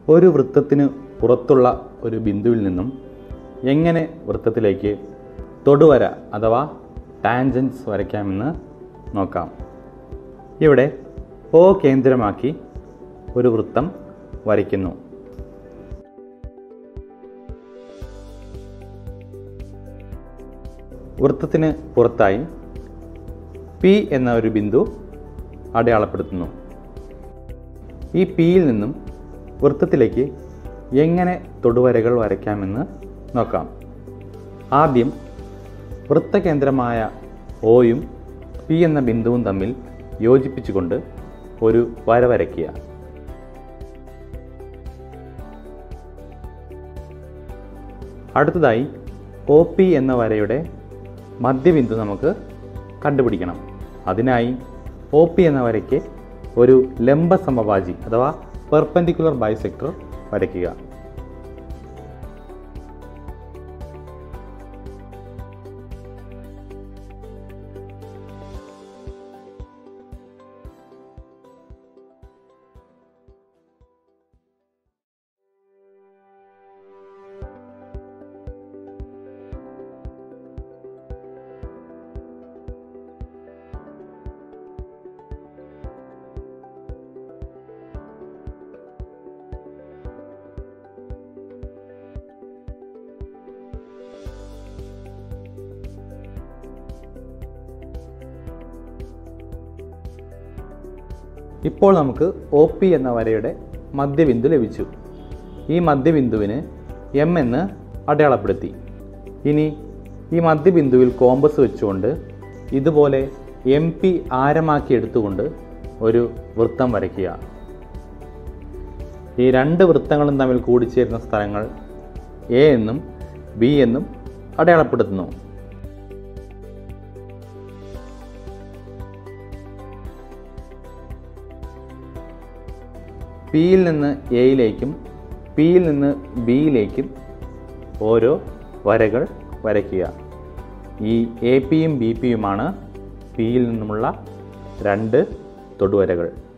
ഒരു വൃത്തത്തിന് പുറത്തുള്ള ഒരു ബിന്ദുവിൽ നിന്നും എങ്ങനെ വൃത്തത്തിലേക്ക് തൊടുവര അഥവാ ടാൻജൻസ് വരയ്ക്കാമെന്ന് നോക്കാം ഇവിടെ ഓ കേന്ദ്രമാക്കി ഒരു വൃത്തം വരയ്ക്കുന്നു വൃത്തത്തിന് പുറത്തായി പി എന്ന ഒരു ബിന്ദു അടയാളപ്പെടുത്തുന്നു ഈ പിയിൽ നിന്നും വൃത്തത്തിലേക്ക് എങ്ങനെ തൊടുവരകൾ വരയ്ക്കാമെന്ന് നോക്കാം ആദ്യം വൃത്തകേന്ദ്രമായ ഓയും പി എന്ന ബിന്ദുവും തമ്മിൽ യോജിപ്പിച്ചുകൊണ്ട് ഒരു വര വരയ്ക്കുക അടുത്തതായി ഒ പി എന്ന വരയുടെ മധ്യബിന്ദു നമുക്ക് കണ്ടുപിടിക്കണം അതിനായി ഒ പി എന്ന വരയ്ക്ക് ഒരു ലംബ സമഭാജി അഥവാ പെർപെൻഡിക്കുലർ ബൈസെക്ടർ വരയ്ക്കുക ഇപ്പോൾ നമുക്ക് ഒ പി എന്ന വരയുടെ മധ്യബിന്ദു ലഭിച്ചു ഈ മധ്യബിന്ദുവിന് എം എന്ന് അടയാളപ്പെടുത്തി ഇനി ഈ മധ്യബിന്ദുവിൽ കോമ്പസ് വെച്ചുകൊണ്ട് ഇതുപോലെ എം പി ആരമാക്കി എടുത്തുകൊണ്ട് ഒരു വൃത്തം വരയ്ക്കുക ഈ രണ്ട് വൃത്തങ്ങളും തമ്മിൽ കൂടിച്ചേരുന്ന സ്ഥലങ്ങൾ എ എന്നും ബി എന്നും അടയാളപ്പെടുത്തുന്നു പിയിൽ നിന്ന് എയിലേക്കും പിയിൽ നിന്ന് ബിയിലേക്കും ഓരോ വരകൾ വരയ്ക്കുക ഈ എ പിയും ബി പിയുമാണ് പിയിൽ നിന്നുമുള്ള രണ്ട് തൊടുവരകൾ